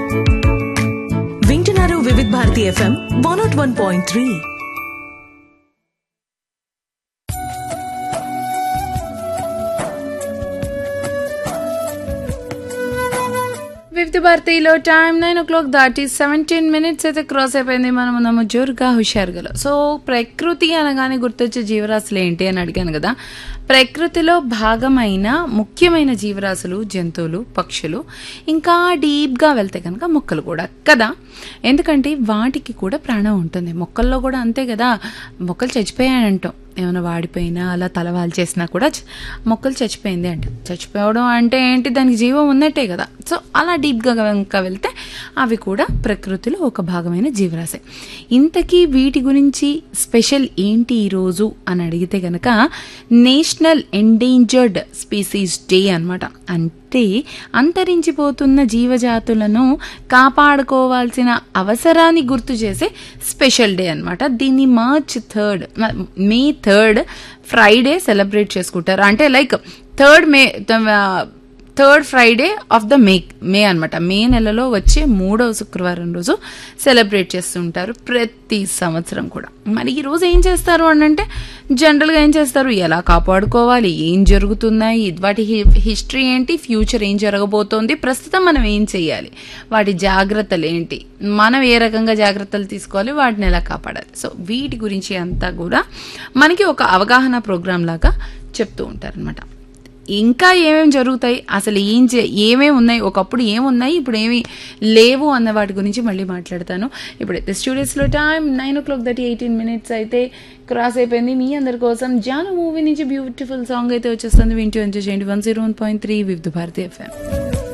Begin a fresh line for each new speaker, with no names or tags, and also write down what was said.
వింటున్నారు Vividh Bharati FM one nought one point three
fifth భారతీలో time nine o'clock దాటి seventeen minutes అయితే cross అయిపోయింది మనం ఉన్నాము జోరుగా హుషారుగా సో ప్రకృతి అనగానే గుర్తొచ్చే జీవరాశులు ఏంటి అని అడిగాను కదా ప్రకృతిలో భాగమైన ముఖ్యమైన జీవరాశులు జంతువులు పక్షులు ఇంకా డీప్గా వెళ్తే కనుక మొక్కలు కూడా కదా ఎందుకంటే వాటికి కూడా ప్రాణం ఉంటుంది మొక్కల్లో కూడా అంతే కదా మొక్కలు చచ్చిపోయాయంటాం ఏమైనా వాడిపోయినా అలా తలవాలు చేసినా కూడా చ- మొక్కలు చచ్చిపోయింది అంట చచ్చిపోవడం అంటే ఏంటి దానికి జీవం ఉన్నట్టే కదా సో అలా డీప్గా కనుక వెళ్తే అవి కూడా ప్రకృతిలో ఒక భాగమైన జీవరాశి ఇంతకీ వీటి గురించి స్పెషల్ ఏంటి ఈరోజు అని అడిగితే గనక నేషనల్ ఎండేంజర్డ్ స్పీసీస్ డే అన్నమాట అంటే అంతరించిపోతున్న జీవజాతులను కాపాడుకోవాల్సిన అవసరాన్ని గుర్తు చేసే స్పెషల్ డే అన్నమాట దీన్ని March third May third Friday celebrate చేసుకుంటారు అంటే like third May third Friday of the May May అనమాట మే నెలలో వచ్చే మూడవ శుక్రవారం రోజు సెలబ్రేట్ చేస్తుంటారు ప్రతి సంవత్సరం కూడా మరి ఈ రోజు ఏం చేస్తారు అని అంటే జనరల్గా ఏం చేస్తారు ఎలా కాపాడుకోవాలి ఏం జరుగుతున్నాయి వాటి హిస్టరీ ఏంటి ఫ్యూచర్ ఏం జరగబోతోంది ప్రస్తుతం మనం ఏం చేయాలి వాటి జాగ్రత్తలు ఏంటి మనం ఏ రకంగా జాగ్రత్తలు తీసుకోవాలి వాటిని ఎలా కాపాడాలి సో వీటి గురించి అంతా కూడా మనకి ఒక అవగాహన ప్రోగ్రామ్ లాగా చెప్తూ ఉంటారనమాట ఇంకా ఏమేమి జరుగుతాయి అసలు ఏం చే ఏమేమి ఉన్నాయి ఒకప్పుడు ఏమున్నాయి ఇప్పుడు ఏమి లేవు అన్న వాటి గురించి మళ్ళీ మాట్లాడతాను ఇప్పుడైతే స్టూడియోస్లో time nine o'clock thirty eighteen minutes అయితే క్రాస్ అయిపోయింది మీ అందరి కోసం జాను మూవీ నుంచి బ్యూటిఫుల్ సాంగ్ అయితే వచ్చేస్తుంది వింటూ ఎంజాయ్ చేయండి one zero one point three Vividh Bharati FM